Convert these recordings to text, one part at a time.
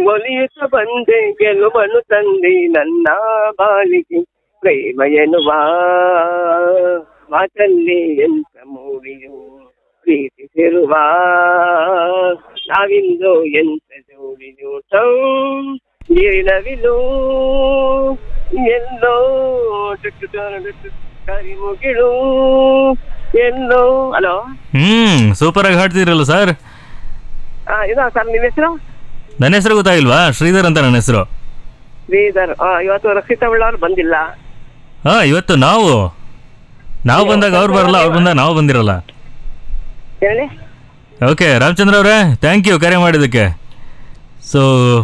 ಒಲಿಯುತ್ತ ಬಂದೆ ಗೆಲುವನ್ನು ತಂದೆ ನನ್ನ ಬಾಳಿಗೆ ಪ್ರೇಮ ಎನ್ನುವ ಮಾತಲ್ಲಿ ಎಂತ ಮೂಡಿಯು ಪ್ರೀತಿಸಿರುವ ನಾವಿಂದು ಎಂತ ಜೋಡಿಯು ಸೌ ನೀರಿನವಿಲು ಎಲ್ಲೋ ಡುಟ್ಟು ಡು- ಡುಟ್ಟು ಕರಿಮುಗಿಳು ಎಲ್ಲೋ ಹಲೋ ಹ್ಮ್ ಸೂಪರ್ ಆಗಿ ಹಾಡ್ತಿದ್ರಲ್ಲ ಸರ್ ಹಾ ಇದಾ ಸರ್ ನಿಮ್ಮ ಹೆಸರು ನನ್ನ ಹೆಸರು ಗೊತ್ತಾಗಿಲ್ವಾ ಶ್ರೀಧರ್ ಅಂತ ನನ್ನ ಹೆಸರು ಶ್ರೀಧರ್ ಆ, ಇವತ್ತು ರಕ್ಷಿತಾ ಉಳ್ಳವ್ರು ಬಂದಿಲ್ಲ ಹಾ ಇವತ್ತು ನಾವು ನಾವು ಬಂದಾಗ ಅವ್ರು ಬರಲ್ಲ ಅವ್ರು ಬಂದಾಗ ನಾವು ಬಂದಿರಲ್ಲ ಹೇಳಿ ಓಕೆ ರಾಮಚಂದ್ರ ಅವರೇ ಥ್ಯಾಂಕ್ ಯು ಕರೆ ಮಾಡಿದ್ದಕ್ಕೆ ಸೊ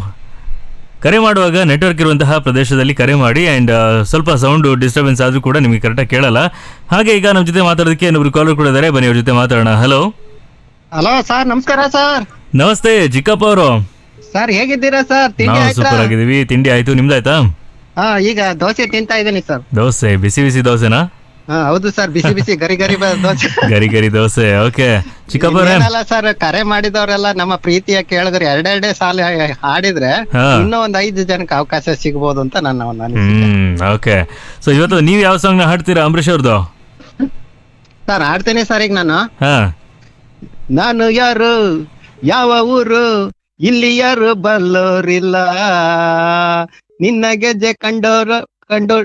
ಕರೆ ಮಾಡುವಾಗ ನೆಟ್ವರ್ಕ್ ಇರುವಂತಹ ಪ್ರದೇಶದಲ್ಲಿ ಕರೆ ಮಾಡಿ ಆ್ಯಂಡ್ ಸ್ವಲ್ಪ ಸೌಂಡು ಡಿಸ್ಟರ್ಬೆನ್ಸ್ ಆದರೂ ಕೂಡ ನಿಮಗೆ ಕರೆಕ್ಟಾಗಿ ಕೇಳಲ್ಲ ಹಾಗೆ ಈಗ ನಮ್ಮ ಜೊತೆ ಮಾತಾಡೋದಕ್ಕೆ ಇನ್ನೊಬ್ರು ಕಾಲರ್ ಕೂಡ ಇದ್ದಾರೆ ಬನ್ನಿ ಅವ್ರ ಜೊತೆ ಮಾತಾಡೋಣ ಹಲೋ ಹಲೋ ಸರ್ ನಮಸ್ಕಾರ ಸರ್ ನಮಸ್ತೆ ಚಿಕ್ಕಪ್ಪ ಅವರು ಸರ್ ಹೇಗಿದ್ದೀರಾ ಸರ್ ತಿಂಡಿ ನಾವು ಆಯ್ತಾ ಸೂಪರ್ ಆಗಿದ್ದೀವಿ ತಿಂಡಿ ಆಯ್ತು ನಿಮ್ದಾಯ್ತಾ ಹಾ ಈಗ ದೋಸೆ ತಿಂತಾ ಇದ್ದೀನಿ ಸರ್ ದೋಸೆ ಬಿಸಿ ಬಿಸಿ ದೋಸೆನಾ ಹಾ ಹೌದು ಸರ್ ಬಿಸಿ ಬಿಸಿ ಗರಿ ಗರಿ ಬ- ದೋಸೆ ಗರಿ ಗರಿ ದೋಸೆ ಓಕೆ ಚಿಕ್ಕಪ್ಪ ಅವರೇ ಇನ್ನೇನಲ್ಲ ಸರ್ ಕರೆ ಮಾಡಿದವರೆಲ್ಲ ನಮ್ಮ ಪ್ರೀತಿಯ ಕೇಳಿದ್ರೆ ಎರಡೆರಡೇ ಸಾಲ ಹಾಡಿದ್ರೆ ಹಾ. ಇನ್ನೂ ಒಂದ್ ಐದು ಜನಕ್ಕೆ ಅವಕಾಶ ಸಿಗ್ಬೋದು ಅಂತ ನನ್ನ ಒಂದು ಅನಿಸಿಕೆ ಹ್ಮ್ ಓಕೆ ಸೊ ಇವತ್ತು ನೀವು ಯಾವ ಸಾಂಗ್ನ ಹಾಡ್ತೀರಾ ಅಂಬರೀಷ್ ಅವ್ರದ್ದು ಸರ್ ಹಾಡ್ತೇನೆ ಸರ್ ಈಗ ನಾನು ಹಾ ನಾನು ಯಾರು ಯಾವ ಊರು ಇಲ್ಲಿ ಯಾರು ಬಲ್ಲೋರಿಲ್ಲ ನಿನ್ನ ಗೆಜ್ಜೆ ಕಂಡೋರು ಕಂಡೋ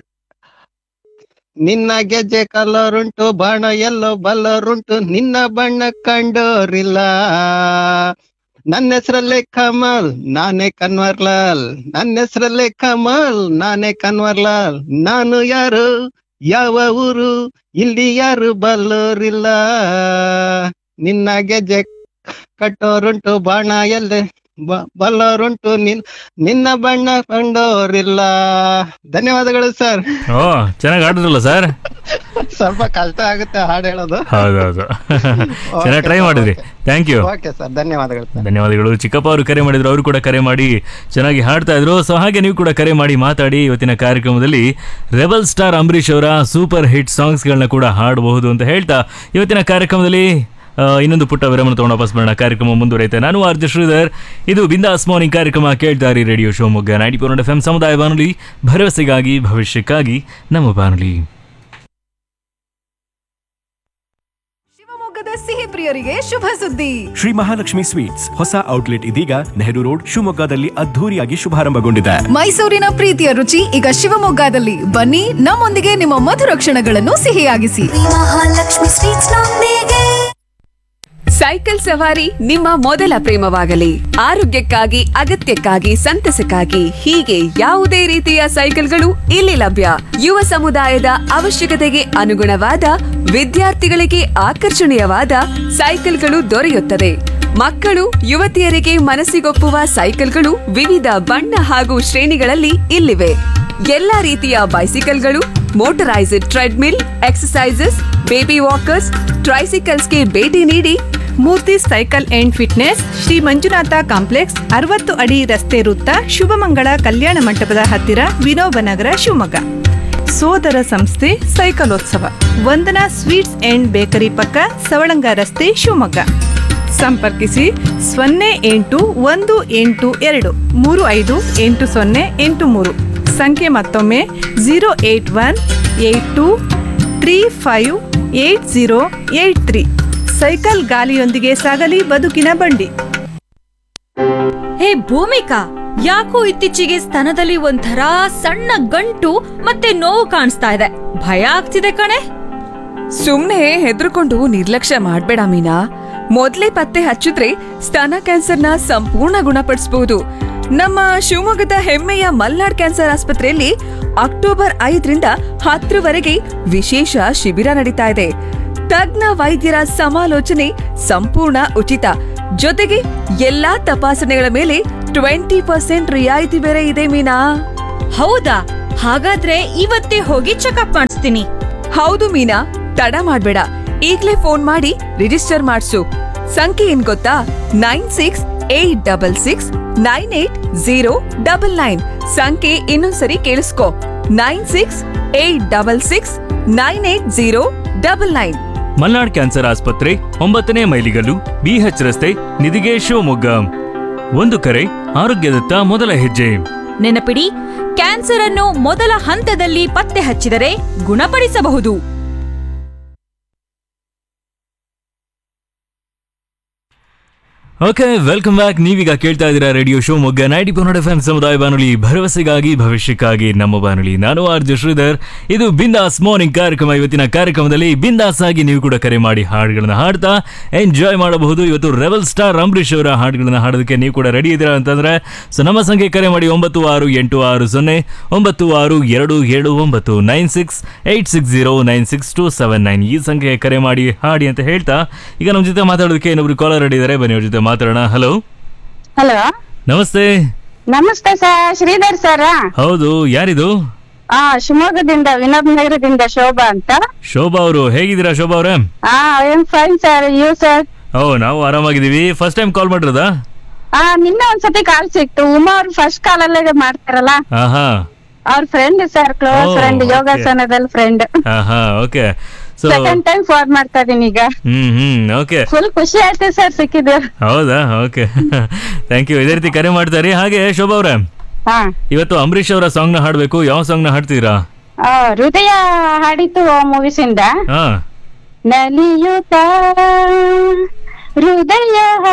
ನಿನ್ನ ಗೆಜ್ಜೆ ಕಲರುಂಟು ಬಾಣ ಎಲ್ಲೋ ಬಲ್ಲರುಂಟು ನಿನ್ನ ಬಣ್ಣ ಕಂಡೋರಿಲ್ಲ ನನ್ನ ಹೆಸರಲ್ಲೇ ಕಮಲ್ ನಾನೇ ಕನ್ವರ್ಲಾಲ್ ನನ್ನ ಹೆಸರಲ್ಲೇ ಕಮಲ್ ನಾನೇ ಕನ್ವರ್ಲಾಲ್ ನಾನು ಯಾರು ಯಾವ ಊರು ಇಲ್ಲಿ ಯಾರು ಬಲ್ಲೋರಿಲ್ಲ ನಿನ್ನ ಗೆಜ್ಜೆ ಕಟ್ಟೋರುಂಟು ಬಾಣ ಎಲ್ಲೆ ಬ- ಬಲ್ಲೋರುಂಟು ನಿನ್ ನಿನ್ನ ಬಣ್ಣ ಕಂಡೋರಿಲ್ಲ ಧನ್ಯವಾದಗಳು ಸರ್ ಓ ಚೆನ್ನಾಗಿ ಹಾಡಿದ್ರಲ್ಲ ಸರ್ ಸ್ವಲ್ಪ ಕಷ್ಟ ಆಗುತ್ತೆ ಹಾಡು ಹೇಳೋದು ಹೌದೌದು ಚೆನ್ನಾಗಿ ಟ್ರೈ ಮಾಡಿದ್ರಿ ಥ್ಯಾಂಕ್ ಯು ಓಕೆ ಸರ್ ಧನ್ಯವಾದಗಳು ಸರ್ ಧನ್ಯವಾದಗಳು ಚಿಕ್ಕಪ್ಪ ಅವರು ಕರೆ ಮಾಡಿದ್ರು ಅವರು ಕೂಡ ಕರೆ ಮಾಡಿ ಚೆನ್ನಾಗಿ ಹಾಡ್ತಾ ಇದ್ರು ಸೊ ಹಾಗೆ ನೀವು ಕೂಡ ಕರೆ ಮಾಡಿ ಮಾತಾಡಿ ಇವತ್ತಿನ ಕಾರ್ಯಕ್ರಮದಲ್ಲಿ ರೆಬಲ್ ಸ್ಟಾರ್ ಅಂಬರೀಷ್ ಅವರ ಸೂಪರ್ ಹಿಟ್ ಸಾಂಗ್ಸ್ಗಳನ್ನ ಕೂಡ ಹಾಡಬಹುದು ಅಂತ ಹೇಳ್ತಾ ಇವತ್ತಿನ ಕಾರ್ಯಕ್ರಮದಲ್ಲಿ ಆ, ಇನ್ನೊಂದು ಪುಟ್ಟ ವಿರಾಮನ ತಗೊಂಡು ವಾಪಸ್ ಬರೋಣ ಕಾರ್ಯಕ್ರಮ ಮುಂದುವరైತೆ ನಾನು ಆರ್ಜ ಶ್ರೀಧರ್ ಇದು ಬಿಂದಾಸ್ ಮಾರ್ನಿಂಗ್ ಕಾರ್ಯಕ್ರಮ ಕೇಳ್ತಾರಿ radio Shivamogga ninety four F M ಸಮುದಾಯ ಬಾನುಲಿ ಭರವಸೆಗಾಗಿ ಭವಿಷ್ಯಕ್ಕಾಗಿ ನಮ್ಮ ಬಾನುಲಿ ಶಿವಮೊಗ್ಗದ ಸಿಹಿ ಪ್ರಿಯರಿಗೆ ಶುಭ ಸುದ್ದಿ ಶ್ರೀ ಮಹಾಲಕ್ಷ್ಮಿ ಸ್ವೀಟ್ಸ್ ಹೊಸ ಔಟ್ಲೆಟ್ ಇದೀಗ ನೆಹರು ರೋಡ್ ಶಿವಮೊಗ್ಗದಲ್ಲಿ ಅದ್ಧೂರಿಯಾಗಿ ಶುಭಾರಂಭಗೊಂಡಿದೆ ಮೈಸೂರಿನ ಪ್ರೀತಿಯ ರುಚಿ ಈಗ ಶಿವಮೊಗ್ಗದಲ್ಲಿ ಬನ್ನಿ ನಮ್ಮೊಂದಿಗೆ ನಿಮ್ಮ ಮಧುರ ಕ್ಷಣಗಳನ್ನು ಸಿಹಿಯಾಗಿಸಿ ಮಹಾಲಕ್ಷ್ಮಿ ಸ್ವೀಟ್ಸ್ ನೊಂದಿಗೆ ಸೈಕಲ್ ಸವಾರಿ ನಿಮ್ಮ ಮೊದಲ ಪ್ರೇಮವಾಗಲಿ ಆರೋಗ್ಯಕ್ಕಾಗಿ ಅಗತ್ಯಕ್ಕಾಗಿ ಸಂತಸಕ್ಕಾಗಿ ಹೀಗೆ ಯಾವುದೇ ರೀತಿಯ ಸೈಕಲ್ಗಳು ಇಲ್ಲಿ ಲಭ್ಯ ಯುವ ಸಮುದಾಯದ ಅವಶ್ಯಕತೆಗೆ ಅನುಗುಣವಾದ ವಿದ್ಯಾರ್ಥಿಗಳಿಗೆ ಆಕರ್ಷಣೀಯವಾದ ಸೈಕಲ್ಗಳು ದೊರೆಯುತ್ತದೆ ಮಕ್ಕಳು ಯುವತಿಯರಿಗೆ ಮನಸ್ಸಿಗೊಪ್ಪುವ ಸೈಕಲ್ಗಳು ವಿವಿಧ ಬಣ್ಣ ಹಾಗೂ ಶ್ರೇಣಿಗಳಲ್ಲಿ ಇಲ್ಲಿವೆ ಎಲ್ಲಾ ರೀತಿಯ ಬೈಸಿಕಲ್ಗಳು motorized treadmill exercises baby walkers ಟ್ರೈಸಿಕಲ್ಸ್ಗೆ ಭೇಟಿ ನೀಡಿ Murthy cycle and fitness Shri Manjunatha complex ಅರವತ್ತು ಅಡಿ ರಸ್ತೆ ವೃತ್ತ ಶುಭಮಂಗಳ ಕಲ್ಯಾಣ ಮಂಟಪದ ಹತ್ತಿರ ವಿನೋಬ ನಗರ ಶಿವಮೊಗ್ಗ ಸೋದರ ಸಂಸ್ಥೆ ಸೈಕಲೋತ್ಸವ ವಂದನಾ ಸ್ವೀಟ್ಸ್ ಅಂಡ್ ಬೇಕರಿ ಪಕ್ಕ ಸವಳಂಗ ರಸ್ತೆ ಶಿವಮೊಗ್ಗ ಸಂಪರ್ಕಿಸಿ ಸೊನ್ನೆ ಎಂಟು ಒಂದು ಎಂಟು ಎರಡು ಮೂರು ಐದು ಎಂಟು ಸೊನ್ನೆ ಎಂಟು ಮೂರು ಸಂಖ್ಯೆ ಮತ್ತೊಮ್ಮೆ zero eight one eight two three five eight zero eight three cycle ಗಾಲಿಯೊಂದಿಗೆ ಸಾಗಲಿ ಬದುಕಿನ ಬಂಡಿ ಹೇ ಭೂಮಿಕಾ ಯಾಕೋ ಇತ್ತೀಚೆಗೆ ಸ್ತನದಲ್ಲಿ ಒಂಥರ ಸಣ್ಣ ಗಂಟು ಮತ್ತೆ ನೋವು ಕಾಣಿಸ್ತಾ ಇದೆ ಭಯ ಆಗ್ತಿದೆ ಕಣೆ ಸುಮ್ನೆ ಹೆದರ್ಕೊಂಡು ನಿರ್ಲಕ್ಷ್ಯ ಮಾಡ್ಬೇಡ ಮೀನಾ ಮೊದ್ಲೇ ಪತ್ತೆ ಹಚ್ಚಿದ್ರೆ ಸ್ತನ ಕ್ಯಾನ್ಸರ್ನ ಸಂಪೂರ್ಣ ಗುಣಪಡಿಸಬಹುದು ನಮ್ಮ ಶಿವಮೊಗ್ಗದ ಹೆಮ್ಮೆಯ ಮಲ್ನಾಡ್ ಕ್ಯಾನ್ಸರ್ ಆಸ್ಪತ್ರೆಯಲ್ಲಿ ಅಕ್ಟೋಬರ್ ಐದರಿಂದ ಹತ್ತರವರೆಗೆ ವಿಶೇಷ ಶಿಬಿರ ನಡೀತಾ ಇದೆ ತಜ್ಞ ವೈದ್ಯರ ಸಮಾಲೋಚನೆ ಸಂಪೂರ್ಣ ಉಚಿತ ಜೊತೆಗೆ ಎಲ್ಲಾ ತಪಾಸಣೆಗಳ ಮೇಲೆ ಟ್ವೆಂಟಿ ಪರ್ಸೆಂಟ್ ರಿಯಾಯಿತಿ ಬೇರೆ ಇದೆ ಮೀನಾ ಹೌದಾ ಹಾಗಾದ್ರೆ ಇವತ್ತೇ ಹೋಗಿ ಚೆಕಪ್ ಮಾಡಿಸ್ತೀನಿ ಹೌದು ಮೀನಾ ತಡ ಮಾಡ್ಬೇಡ ಈಗ್ಲೇ ಫೋನ್ ಮಾಡಿ ರಿಜಿಸ್ಟರ್ ಮಾಡ್ಸು ಸಂಖ್ಯೆ ಏನ್ ಗೊತ್ತಾ nine six eight double six nine eight zero double nine ಸಂಖ್ಯೆ ಇನ್ನೊಂದ್ಸರಿ ಕೇಳಿಸ್ಕೊ nine six eight double six nine eight zero double nine Malnad cancer ಆಸ್ಪತ್ರೆ ಒಂಬತ್ತನೇ ಮೈಲಿಗಲ್ಲು ಬಿಎಚ್ ರಸ್ತೆ ನಿಧಿಗೆ ಶಿವಮೊಗ್ಗ ಒಂದು ಕರೆ ಆರೋಗ್ಯದತ್ತ ಮೊದಲ ಹೆಜ್ಜೆ ನೆನಪಿಡಿ ಕ್ಯಾನ್ಸರ್ ಅನ್ನು ಮೊದಲ ಹಂತದಲ್ಲಿ ಪತ್ತೆ ಹಚ್ಚಿದರೆ ಗುಣಪಡಿಸಬಹುದು ಓಕೆ ವೆಲ್ಕಮ್ ಬ್ಯಾಕ್ ನೀವೀಗ ಕೇಳ್ತಾ ಇದ್ದೀರಾ ರೇಡಿಯೋ ಶೋ ಮೊಗ್ಗ ನೈಂಟಿ ಪೊನ್ನಡ ಎಫ್ ಸಮುದಾಯ ಬಾನುಲಿ ಭರವಸೆಗಾಗಿ ಭವಿಷ್ಯಕ್ಕಾಗಿ ನಮ್ಮ ಬಾನುಲಿ ನಾನು ಆರ್ ಜೆ ಶ್ರೀಧರ್ ಇದು ಬಿಂದಾಸ್ ಮಾರ್ನಿಂಗ್ ಕಾರ್ಯಕ್ರಮ ಇವತ್ತಿನ ಕಾರ್ಯಕ್ರಮದಲ್ಲಿ ಬಿಂದಾಸ್ ಆಗಿ ನೀವು ಕೂಡ ಕರೆ ಮಾಡಿ ಹಾಡುಗಳನ್ನ ಹಾಡ್ತಾ ಎಂಜಾಯ್ ಮಾಡಬಹುದು ಇವತ್ತು ರೆಬಲ್ ಸ್ಟಾರ್ ಅಂಬರೀಶ್ ಅವರ ಹಾಡುಗಳನ್ನ ಹಾಡೋದಕ್ಕೆ ನೀವು ಕೂಡ ರೆಡಿ ಇದ್ದೀರಾ ಅಂತಂದ್ರೆ ಸೊ ನಮ್ಮ ಸಂಖ್ಯೆ ಕರೆ ಮಾಡಿ ಒಂಬತ್ತು ಆರು ಎಂಟು ಆರು ಸೊನ್ನೆ ಒಂಬತ್ತು ಆರು ಎರಡು ಏಳು ಒಂಬತ್ತು nine six eight six zero nine six two seven nine ಈ ಸಂಖ್ಯೆ ಕರೆ ಮಾಡಿ ಹಾಡಿ ಅಂತ ಹೇಳ್ತಾ ಈಗ ನಮ್ಮ ಜೊತೆ ಮಾತಾಡೋದಕ್ಕೆ ಇನ್ನೊಬ್ರು ಕಾಲರ್ ರೆಡಿ ಇದ್ದಾರೆ ಬನ್ನಿ ಅವ್ರ ಜೊತೆ ಮಾತಾಡೋಣ ಹಲೋ ಹಲೋ ನಮಸ್ತೆ ನಮಸ್ತೆ ಸರ್ ಶ್ರೀಧರ್ ಸರ್ ಹೌದು ಯಾರಿದು ಆ ಶಿವಮೊಗ್ಗದಿಂದ ವಿನೋದ್ ನಗರದಿಂದ ಶೋಭಾ ಅಂತ ಶೋಭಾ ಅವರು ಹೇಗಿದ್ದೀರಾ ಶೋಭಾ ಅವರೇ ಆ I am fine sir you sir ಓ ನಾವು ಆರಾಮಾಗಿದ್ದೀವಿ ಫಸ್ಟ್ ಟೈಮ್ ಕಾಲ್ ಮಾಡಿರೋದಾ ಆ ನಿನ್ನೆ ಒಂದ್ಸತಿ ಕಾಲ್ ಸಿಕ್ತು ಉಮಾ ಅವ್ರು ಫಸ್ಟ್ ಕಾಲಲ್ಲೇ ಮಾಡ್ತಾರಲ್ಲ ಹಾ ಹಾ ಅವ್ರ ಫ್ರೆಂಡ್ ಸರ್ ಕ್ಲೋಸ್ ಓ, ಫ್ರೆಂಡ್ okay. ಯೋಗಾಸನದಲ್ಲಿ ಫ್ರೆಂಡ್ ಹಾ ಹಾ okay so second time phone ಮಾಡ್ತಾ ಇದೀನಿ ಈಗ ಹ್ಮ್ ಹ್ಮ್ ಓಕೆ ಫುಲ್ ಖುಷಿ ಆಯ್ತು ಸರ್ ಸಿಕ್ಕಿದ್ದು ಹೌದಾ ಓಕೆ ಥ್ಯಾಂಕ್ ಯು ಇದೇ ರೀತಿ ಕರೆ ಮಾಡ್ತಾರೆ ಹಾಗೆ ಶೋಭಾ ಅವರೇ ಹಾ ಇವತ್ತು ಅಂಬರೀಶ್ ಅವರ ಸಾಂಗ್ ನ ಹಾಡ್ಬೇಕು ಯಾವ ಸಾಂಗ್ ನ ಹಾಡ್ತೀರಾ ಆ, ಹೃದಯ ಹಾಡಿತು ಮೂವೀಸ್ ಇಂದ ಹಾ ನಲಿಯುತ್ತ ಹೃದಯ